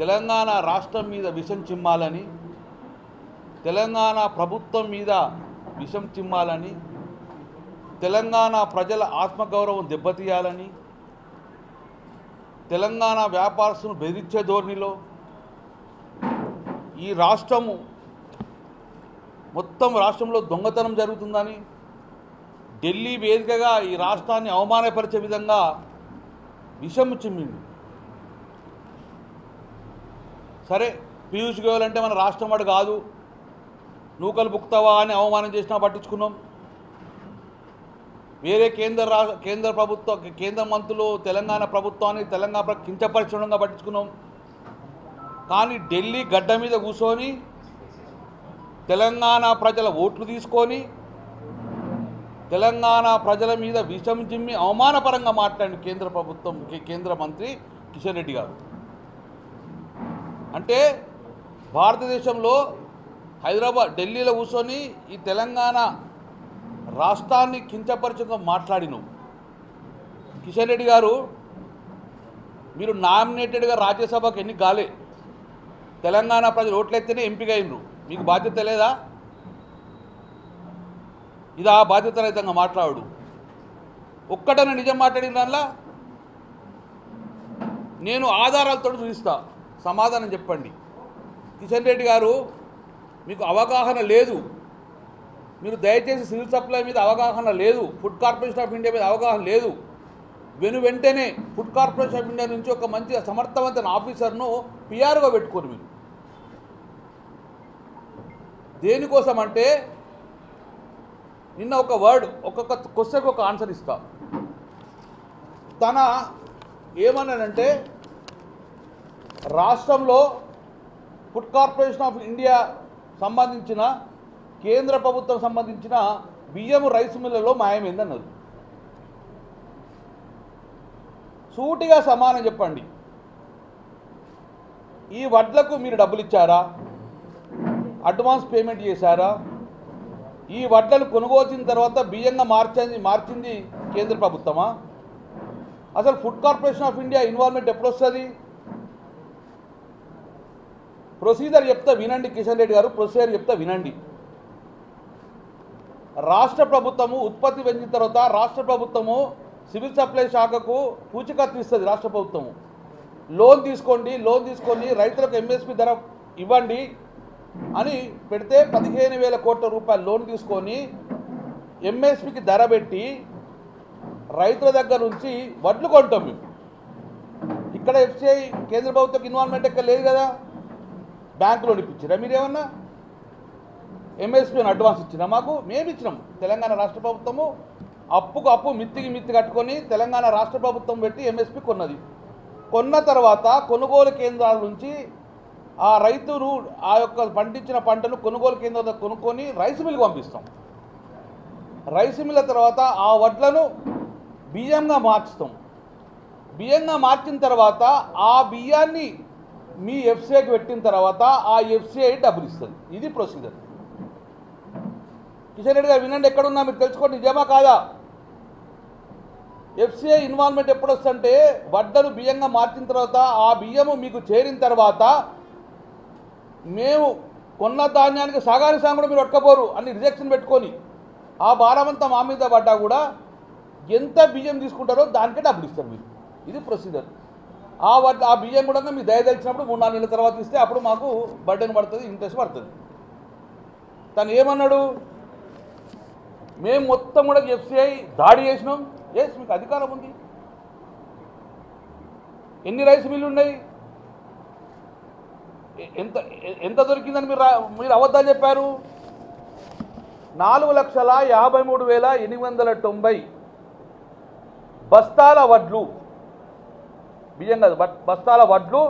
తెలంగాణ రాష్ట్రం మీద విషం చిమ్మాలని తెలంగాణ ప్రభుత్వం మీద విషం చిమ్మాలని తెలంగాణ ప్రజల ఆత్మగౌరవం దెబ్బతీయాలని తెలంగాణ వ్యాపారస్తులను బెదిరించే ధోరణిలో ఈ రాష్ట్రము మొత్తం రాష్ట్రంలో దొంగతనం జరుగుతుందని ఢిల్లీ వేదికగా ఈ రాష్ట్రాన్ని అవమానపరిచే విధంగా విషం చిమ్మింది సరే పీయూష్ గోయల్ అంటే మన రాష్ట్రం వాడు కాదు నూకలు బుక్తావా అని అవమానం చేసినా పట్టించుకున్నాం వేరే కేంద్ర రా కేంద్ర ప్రభుత్వ కేంద్ర మంత్రులు తెలంగాణ ప్రభుత్వాన్ని తెలంగాణ ప్ర- కించపరచడంగా పట్టించుకున్నాం కానీ ఢిల్లీ గడ్డ మీద కూర్చొని తెలంగాణ ప్రజల ఓట్లు తీసుకొని తెలంగాణ ప్రజల మీద విషం జిమ్మి అవమానపరంగా మాట్లాడిన కేంద్ర ప్రభుత్వం కే- కేంద్ర మంత్రి కిషన్ రెడ్డి గారు అంటే భారతదేశంలో హైదరాబాద్ ఢిల్లీలో కూర్చొని ఈ తెలంగాణ రాష్ట్రాన్ని కించపరచగా మాట్లాడినాం కిషన్ రెడ్డి గారు మీరు నామినేటెడ్గా రాజ్యసభకు ఎన్ని కాలే తెలంగాణ ప్రజలు ఓట్లయితేనే ఎంపిక అయినరు మీకు బాధ్యత లేదా ఇది ఆ బాధ్యత రహితంగా మాట్లాడు ఒక్కటన నిజం మాట్లాడిన దానిలా నేను ఆధారాలతో చూపిస్తా సమాధానం చెప్పండి కిషన్ రెడ్డి గారు మీకు అవగాహన లేదు మీరు దయచేసి సివిల్ సప్లై మీద అవగాహన లేదు ఫుడ్ కార్పొరేషన్ ఆఫ్ ఇండియా మీద అవగాహన లేదు వెను వెంటనే ఫుడ్ కార్పొరేషన్ ఆఫ్ ఇండియా నుంచి ఒక మంచి సమర్థవంతమైన ఆఫీసర్ను పిఆర్గా పెట్టుకోరు మీరు దేనికోసం అంటే నిన్న ఒక వర్డ్ ఒక్కొక్క క్వశ్చన్కి ఒక ఆన్సర్ ఇస్తా తన ఏమన్నాడంటే రాష్ట్రంలో ఫుడ్ కార్పొరేషన్ ఆఫ్ ఇండియా సంబంధించిన కేంద్ర ప్రభుత్వం సంబంధించిన బియ్యం రైస్ మిల్లలో మాయమైందన్నారు సూటిగా సమానం చెప్పండి ఈ వడ్లకు మీరు డబ్బులు ఇచ్చారా అడ్వాన్స్ పేమెంట్ చేశారా ఈ వడ్లను కొనుగోల్చిన తర్వాత బియ్యంగా మార్చింది మార్చింది కేంద్ర ప్రభుత్వమా అసలు Food Corporation of India involvement ఎప్పుడు వస్తుంది ప్రొసీజర్ చెప్తా వినండి కిషన్ రెడ్డి గారు ప్రొసీజర్ చెప్తా వినండి రాష్ట్ర ప్రభుత్వము ఉత్పత్తి పెంచిన తర్వాత రాష్ట్ర ప్రభుత్వము సివిల్ సప్లై శాఖకు పూచికత్తు ఇస్తుంది రాష్ట్ర ప్రభుత్వము లోన్ తీసుకోండి లోన్ తీసుకొని రైతులకు ఎంఎస్పి ధర ఇవ్వండి అని పెడితే పదిహేను వేల కోట్ల రూపాయల లోన్ తీసుకొని ఎంఎస్పికి ధర పెట్టి రైతుల దగ్గర నుంచి వడ్లు కొంటాం మేము ఇక్కడ ఎఫ్సిఐ కేంద్ర ప్రభుత్వం ఇన్వాల్వ్మెంట్ ఎక్కడ లేదు కదా బ్యాంకులో ఇప్పించారా మీరేమన్నా ఎంఎస్పీని అడ్వాన్స్ ఇచ్చినా మాకు మేము ఇచ్చినాం తెలంగాణ రాష్ట్ర ప్రభుత్వము అప్పుకు అప్పు మిత్తికి మిత్తి కట్టుకొని తెలంగాణ రాష్ట్ర ప్రభుత్వం పెట్టి ఎంఎస్పీ కొన్నది కొన్న తర్వాత కొనుగోలు కేంద్రాల నుంచి ఆ రైతులు ఆ యొక్క పండించిన పంటను కొనుగోలు కేంద్రాల దగ్గర కొనుక్కొని రైస్ మిల్కి పంపిస్తాం రైస్ మిల్ల తర్వాత ఆ వడ్లను బియ్యంగా మార్చుతాం బియ్యంగా మార్చిన తర్వాత ఆ బియ్యాన్ని మీ ఎఫ్సిఐకి పెట్టిన తర్వాత ఆ ఎఫ్సిఐ డబ్బులు ఇస్తుంది ఇది ప్రొసీజర్ కిషన్ రెడ్డి గారు వినండి ఎక్కడున్నా మీరు తెలుసుకోండి నిజమా కాదా ఎఫ్సిఐ ఇన్వాల్వ్మెంట్ ఎప్పుడు వస్తుంటే వడ్డను బియ్యంగా మార్చిన తర్వాత ఆ బియ్యము మీకు చేరిన తర్వాత మేము కొన్న ధాన్యానికి సగాని సగం కూడా మీరు పట్టుకపోరు అని రిజెక్షన్ పెట్టుకొని ఆ భారమంతా మా మీద పడ్డా కూడా ఎంత బియ్యం తీసుకుంటారో దానికే డబ్బులు ఇస్తారు మీరు ఇది ప్రొసీజర్ ఆ వడ్డ ఆ బియ్యం కూడా మీకు దయదలిచినప్పుడు మూడు నాలుగు నెలల తర్వాత ఇస్తే అప్పుడు మాకు బర్డెన్ పడుతుంది ఇంట్రెస్ట్ పడుతుంది తను ఏమన్నాడు మేము మొత్తం కూడా ఎఫ్సిఐ దాడి చేసినాం ఎస్ మీకు అధికారం ఉంది ఎన్ని రైస్ మిల్లు ఉన్నాయి ఎ- ఎంత ఎ- ఎంత దొరికిందని మీరు రా- మీరు అబద్ధాలు చెప్పారు నాలుగు లక్షల యాభై మూడు వేల ఎనిమిది వందల తొంభై బస్తాల వడ్లు బియ్యం కాదు బట్ బస్తాల వడ్లు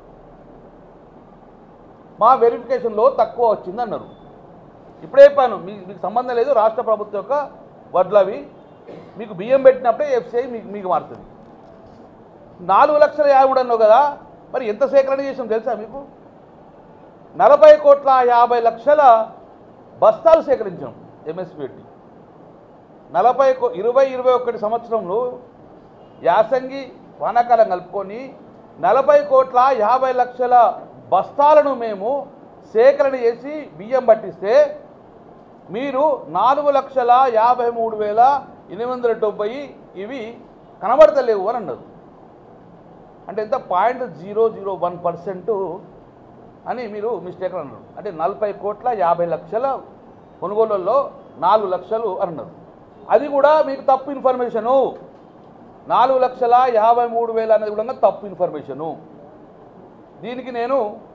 మా వెరిఫికేషన్లో తక్కువ వచ్చింది అన్నారు ఇప్పుడే చెప్పాను మీ మీకు సంబంధం లేదు రాష్ట్ర ప్రభుత్వం యొక్క వడ్లు అవి మీకు బియ్యం పెట్టినప్పుడే ఎఫ్సిఐ మీకు మీకు మారుతుంది నాలుగు లక్షల యాభై మూడు అన్నావు కదా మరి ఎంత సేకరణ చేసాం తెలుసా మీకు నలభై కోట్ల యాభై లక్షల బస్తాలు సేకరించాం ఎంఎస్పి పెట్టి నలభై కో- ఇరవై ఇరవై ఒకటి సంవత్సరంలో యాసంగి వానాకాలం కలుపుకొని నలభై కోట్ల యాభై లక్షల బస్తాలను మేము సేకరణ చేసి బియ్యం పట్టిస్తే మీరు నాలుగు లక్షల యాభై మూడు వేల ఎనిమిది వందల డెబ్బై ఇవి కనబడతలేవు అని అన్నారు అంటే ఎంత point zero zero one percent అని మీరు మిస్టేక్ అన్నారు అంటే నలభై కోట్ల యాభై లక్షల కొనుగోళ్లలో నాలుగు లక్షలు అని అన్నారు అది కూడా మీకు తప్పు ఇన్ఫర్మేషను నాలుగు లక్షల యాభై మూడు వేల అనేది కూడా తప్పు ఇన్ఫర్మేషను దీనికి నేను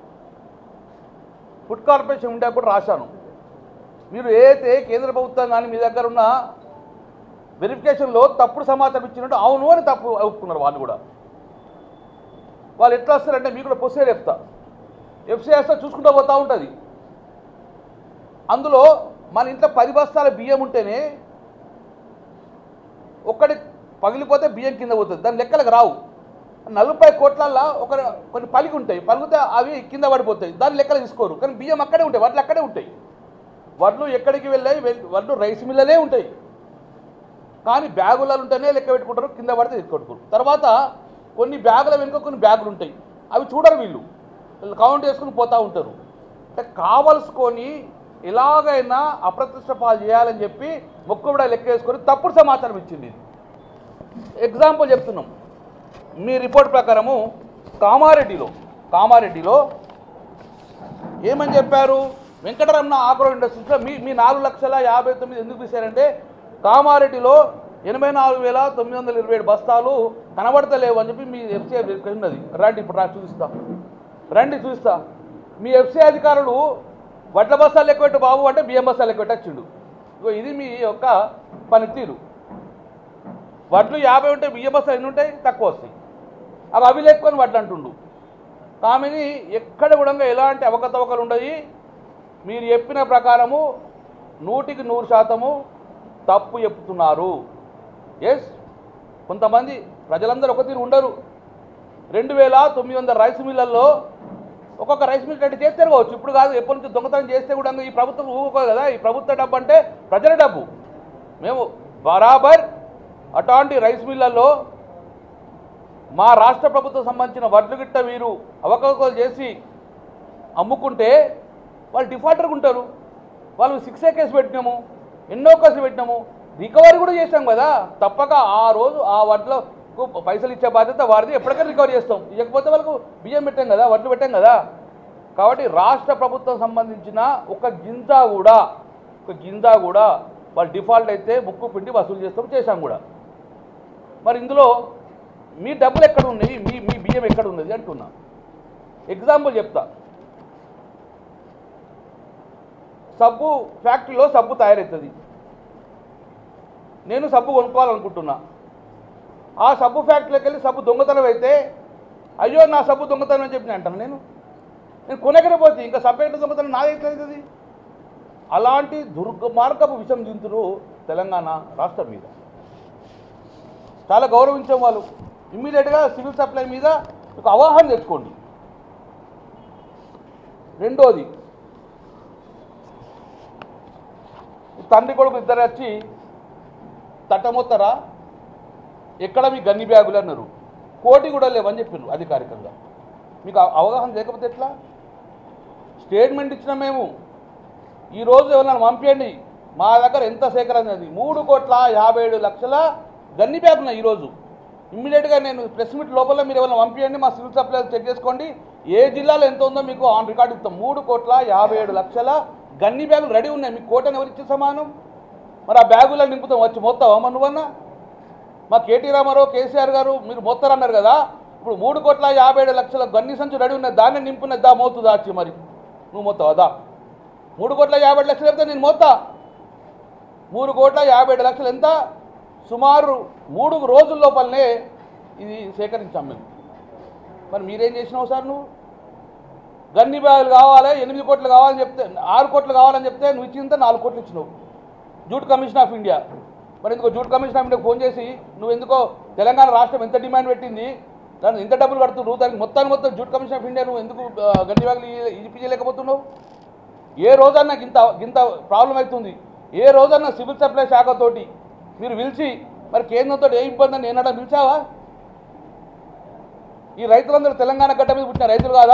ఫుడ్ కార్పొరేషన్ ఉండే కూడా రాశాను మీరు ఏదైతే కేంద్ర ప్రభుత్వం కానీ మీ దగ్గర ఉన్న వెరిఫికేషన్లో తప్పుడు సమాచారం ఇచ్చినట్టు అవును అని తప్పు ఒప్పుకున్నారు వాళ్ళు కూడా వాళ్ళు ఎట్లా వస్తారంటే మీకు కూడా ప్రొసీజర్ చెప్తా ఎఫ్సిఎస్ చూసుకుంటూ పోతూ ఉంటుంది అందులో మన ఇంట్లో పది బస్తాల బియ్యం ఉంటేనే ఒక్కటి పగిలిపోతే బియ్యం కింద పోతుంది దాని లెక్కలకు రావు నలభై కోట్లల్లో ఒక కొన్ని పలికి ఉంటాయి పలిగితే అవి కింద పడిపోతాయి దాని లెక్కలు తీసుకోరు కానీ బియ్యం అక్కడే ఉంటాయి వడ్లు అక్కడే ఉంటాయి వడ్లు ఎక్కడికి వెళ్ళాయి వెల్- వడ్లు రైస్ మిల్లలే ఉంటాయి కానీ బ్యాగులలో ఉంటేనే లెక్క పెట్టుకుంటారు కింద పడితే ఎత్తుకొట్టుకోరు తర్వాత కొన్ని బ్యాగుల వెనుక కొన్ని బ్యాగులు ఉంటాయి అవి చూడరు వీళ్ళు వీళ్ళు కౌంట్ చేసుకుని పోతూ ఉంటారు అంటే కావలసుకొని ఎలాగైనా అప్రతిష్ట పాలు చేయాలని చెప్పి మొక్కుబడ లెక్క వేసుకొని తప్పుడు సమాచారం ఇచ్చింది ఇది ఎగ్జాంపుల్ చెప్తున్నాం మీ రిపోర్ట్ ప్రకారము కామారెడ్డిలో కామారెడ్డిలో ఏమని చెప్పారు వెంకటరమణ ఆగ్రో ఇండస్ట్రీస్లో మీ మీ నాలుగు లక్షల యాభై తొమ్మిది ఎందుకు తీశారంటే కామారెడ్డిలో ఎనభై నాలుగు వేల తొమ్మిది వందల ఇరవై ఏడు బస్తాలు కనబడతలేవు అని చెప్పి మీ ఎఫ్సీఐ ఉన్నది రండి ఇప్పుడు రా చూపిస్తా రండి చూపిస్తా మీ ఎఫ్సీఐ అధికారులు వడ్ల బస్తాలు లెక్క పెట్టు బాబు అంటే బియ్యం బస్తాలు లెక్క పెట్టచ్చిండు ఇగో ఇది మీ యొక్క పనితీరు వడ్లు యాభై ఉంటే బియ్యం బస్తాలు ఎన్ని ఉంటాయి తక్కువ వస్తాయి అవి అవి లేకొని వడ్లు అంటుండు కామెని ఎక్కడ కూడా ఎలాంటి అవకతవకలు ఉండయి మీరు చెప్పిన ప్రకారము నూటికి నూరు శాతము తప్పు చెప్తున్నారు ఎస్ కొంతమంది ప్రజలందరూ ఒక తీరు ఉండరు రెండు వేల తొమ్మిది వందల రైస్ మిల్లల్లో ఒక్కొక్క రైస్ మిల్ రెడ్డి చేస్తే కావచ్చు ఇప్పుడు కాదు ఎప్పటి నుంచి దొంగతనం చేస్తే కూడా ఈ ప్రభుత్వం ఊరుకోదు కదా ఈ ప్రభుత్వ డబ్బు అంటే ప్రజల డబ్బు మేము బరాబర్ అటువంటి రైస్ మిల్లల్లో మా రాష్ట్ర ప్రభుత్వం సంబంధించిన వడ్లు గిట్ట వీరు అవకతవకలు చేసి అమ్ముకుంటే వాళ్ళు డిఫాల్టర్గా ఉంటారు వాళ్ళు సిక్స్ ఏ కేసు పెట్టినాము ఎన్నో కేసులు పెట్టినాము రికవరీ కూడా చేసాం కదా తప్పక ఆ రోజు ఆ వడ్లకు పైసలు ఇచ్చే బాధ్యత వారిది ఎప్పటికైనా రికవరీ చేస్తాం ఇవ్వకపోతే వాళ్ళకు బియ్యం పెట్టాం కదా వడ్లు పెట్టాం కదా కాబట్టి రాష్ట్ర ప్రభుత్వం సంబంధించిన ఒక గింజ కూడా ఒక గింజ కూడా వాళ్ళు డిఫాల్ట్ అయితే ముక్కు పిండి వసూలు చేస్తాం చేశాం కూడా మరి ఇందులో మీ డబ్బులు ఎక్కడ ఉన్నాయి మీ మీ బియ్యం ఎక్కడ ఉన్నది అంటున్నా ఎగ్జాంపుల్ చెప్తా సబ్బు ఫ్యాక్టరీలో సబ్బు తయారవుతుంది నేను సబ్బు కొనుక్కోవాలనుకుంటున్నా ఆ సబ్బు ఫ్యాక్టరీలోకి వెళ్ళి సబ్బు దొంగతనం అయితే అయ్యో నా సబ్బు దొంగతనం అని చెప్పి నేను అంటాను నేను నేను కొనగనే పోతే ఇంకా సబ్బు ఎట్లా దొంగతనం నాదైతుంది అలాంటి దుర్గమార్గపు విషం చింతులు తెలంగాణ రాష్ట్రం మీద చాలా గౌరవించే వాళ్ళు ఇమ్మీడియట్గా సివిల్ సప్లై మీద ఒక అవగాహన తెచ్చుకోండి రెండోది తండ్రి కొడుకు ఇద్దరు వచ్చి తట్టమొత్తరా ఎక్కడ మీ గన్ని బ్యాగులు అన్నారు కోటి కూడా లేవని చెప్పిండ్రు అధికారికంగా మీకు అవ- అవగాహన లేకపోతే ఎట్లా స్టేట్మెంట్ ఇచ్చిన మేము ఈరోజు ఎవరైనా పంపించండి మా దగ్గర ఎంత సేకరణ ఉంది మూడు కోట్ల యాభై ఏడు లక్షల గన్ని బ్యాగ్ ఉన్నాయి ఈరోజు ఇమ్మీడియట్గా నేను ప్రెస్ మీట్ లోపల మీరు ఎవరైనా పంపించండి మా సివిల్ సప్లై చెక్ చేసుకోండి ఏ జిల్లాలో ఎంత ఉందో మీకు ఆన్ రికార్డ్ ఇస్తాం మూడు కోట్ల యాభై ఏడు లక్షల గన్ని బ్యాగులు రెడీ ఉన్నాయి మీకు కోటని ఎవరు ఇచ్చే సమానం మరి ఆ బ్యాగులో నింపుతాం వచ్చి మొత్తావా మన నువ్వన్నా మా కేటీ రామారావు కేసీఆర్ గారు మీరు మోస్తారన్నారు కదా ఇప్పుడు మూడు కోట్ల యాభై ఏడు లక్షల గన్ని సంచు రెడీ ఉన్నది దాన్ని నింపున్నది దా మోతు దాచి మరి నువ్వు మొత్తావా దా మూడు కోట్ల యాభై ఏడు లక్షలు చెప్తే నేను మోతా మూడు కోట్ల యాభై ఏడు లక్షలు ఎంత సుమారు మూడు రోజుల లోపలనే ఇది సేకరించాం మేము మరి మీరేం చేసినావు సార్ నువ్వు గన్ని బ్యాగులు కావాలి ఎనిమిది కోట్లు కావాలని చెప్తే ఆరు కోట్లు కావాలని చెప్తే నువ్వు ఇచ్చిందంతా నాలుగు కోట్లు ఇచ్చినావు జూట్ కమిషన్ ఆఫ్ ఇండియా మరి ఎందుకో జూట్ కమిషన్ ఆఫ్ ఇండియాకి ఫోన్ చేసి నువ్వు ఎందుకో తెలంగాణ రాష్ట్రం ఎంత డిమాండ్ పెట్టింది దాన్ని ఎంత డబ్బులు కడుతున్నావు దానికి మొత్తానికి మొత్తం జూట్ కమిషన్ ఆఫ్ ఇండియా నువ్వు ఎందుకు ఆ, గన్ని బ్యాగులు ఇప్పించలేకపోతున్నావు ఏ రోజన్నా ఇంత ఇంత ప్రాబ్లం అవుతుంది ఏ రోజన్నా సివిల్ సప్లై శాఖతోటి మీరు పిలిచి మరి కేంద్రంతో ఏ ఇబ్బంది అని ఏనాడా పిలిచావా ఈ రైతులందరూ తెలంగాణ గడ్డ మీద పుట్టిన రైతులు కాదా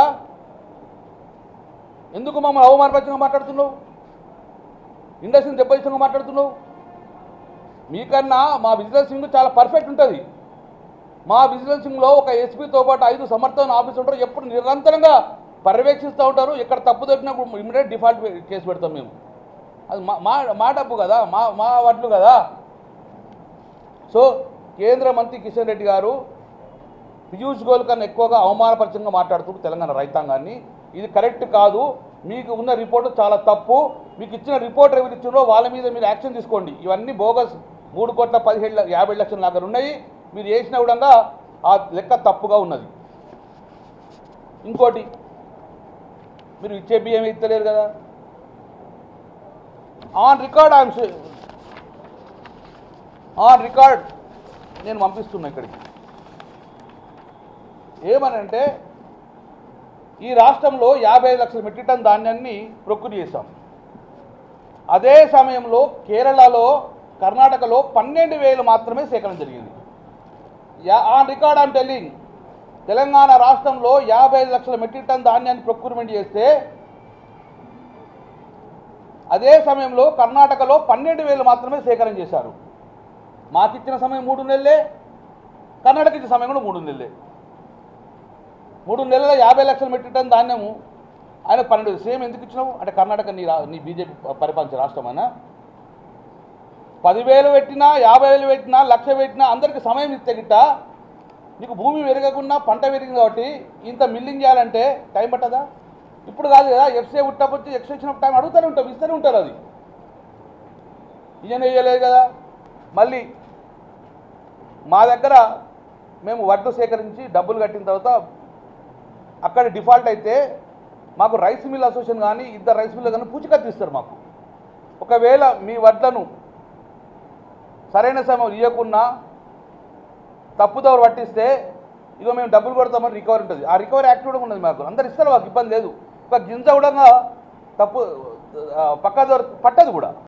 ఎందుకు మమ్మల్ని అవమానపరిచంగా మాట్లాడుతున్నావు ఇండస్ట్రీని దెబ్బతించగా మాట్లాడుతున్నావు మీకన్నా మా విజిలెన్సింగ్ చాలా పర్ఫెక్ట్ ఉంటుంది మా విజిలెన్సింగ్లో ఒక ఎస్పీతో పాటు ఐదు సమర్థన ఆఫీసర్ ఉంటారు ఎప్పుడు నిరంతరంగా పర్యవేక్షిస్తూ ఉంటారు ఎక్కడ తప్పు దొరికినప్పుడు ఇమ్మీడియట్ డిఫాల్ట్ కేసు పెడతాం మేము అది మా మా మా డబ్బు కదా మా మా వడ్లు కదా సో కేంద్ర మంత్రి కిషన్ రెడ్డి గారు పీయూష్ గోయల్ కన్నా ఎక్కువగా అవమానపరిచంగా మాట్లాడుతున్నారు తెలంగాణ రైతాంగాన్ని ఇది కరెక్ట్ కాదు మీకు ఉన్న రిపోర్టు చాలా తప్పు మీకు ఇచ్చిన రిపోర్ట్ ఎవరు ఇచ్చారో వాళ్ళ మీద మీరు యాక్షన్ తీసుకోండి ఇవన్నీ బోగస్ మూడు కోట్ల పదిహేడు ల- యాభై లక్షల దగ్గర ఉన్నాయి మీరు చేసిన విధంగా ఆ లెక్క తప్పుగా ఉన్నది ఇంకోటి మీరు ఇచ్చే బియ్యం ఇస్తలేరు కదా on record I'm on record నేను పంపిస్తున్నా ఇక్కడికి ఏమనంటే ఈ రాష్ట్రంలో యాభై ఐదు లక్షల మెట్రిక్ టన్ ధాన్యాన్ని ప్రొక్యూర్ చేశాం అదే సమయంలో కేరళలో కర్ణాటకలో పన్నెండు వేలు మాత్రమే సేకరణ జరిగింది yeah on record on telling Telangana రాష్ట్రంలో యాభై ఐదు లక్షల మెట్రిక్ టన్ ధాన్యాన్ని ప్రొక్యూర్మెంట్ చేస్తే అదే సమయంలో కర్ణాటకలో పన్నెండు వేలు మాత్రమే సేకరణ చేశారు మాకిచ్చిన సమయం మూడు నెలలే కర్ణాటక ఇచ్చిన సమయం కూడా మూడు నెలలే మూడు నెలల యాభై లక్షల మెట్రిక్ టన్ ధాన్యము ఆయన పన్నెండు సేమ్ ఎందుకు ఇచ్చినావు అంటే కర్ణాటక నీ రా నీ బీజేపీ పరిపాలించే రాష్ట్రమేనా పదివేలు పెట్టినా యాభై వేలు పెట్టినా లక్ష పెట్టినా అందరికి సమయం ఇస్తే గిట్ట నీకు భూమి పెరగకుండా పంట పెరిగింది కాబట్టి ఇంత మిల్లింగ్ చేయాలంటే టైం పట్టదా ఇప్పుడు కాదు కదా ఎఫ్సీ ఉట్టపొచ్చి ఎక్స్ ఇచ్చినప్పుడు టైం అడుగుతూనే ఉంటాం ఇస్తూనే ఉంటారు అది ఈయన వేయలేదు కదా మళ్ళీ మా దగ్గర మేము వడ్లు సేకరించి డబ్బులు కట్టిన తర్వాత అక్కడ డిఫాల్ట్ అయితే మాకు రైస్ మిల్ అసోసియేషన్ కానీ ఇద్దరు రైస్ మిల్ కానీ పూచికత్తు ఇస్తారు మాకు ఒకవేళ మీ వడ్లను సరైన సమయం ఇవ్వకున్నా తప్పుదోవ పట్టిస్తే ఇక మేము డబ్బులు కొడతామని రికవరీ ఉంటుంది ఆ రికవరీ యాక్ట్ కూడా ఉన్నది మాకు అందరు ఇస్తారు మాకు ఇబ్బంది లేదు ఒక గింజ కూడా తప్పు ఆ, పక్క దొర పట్టదు కూడా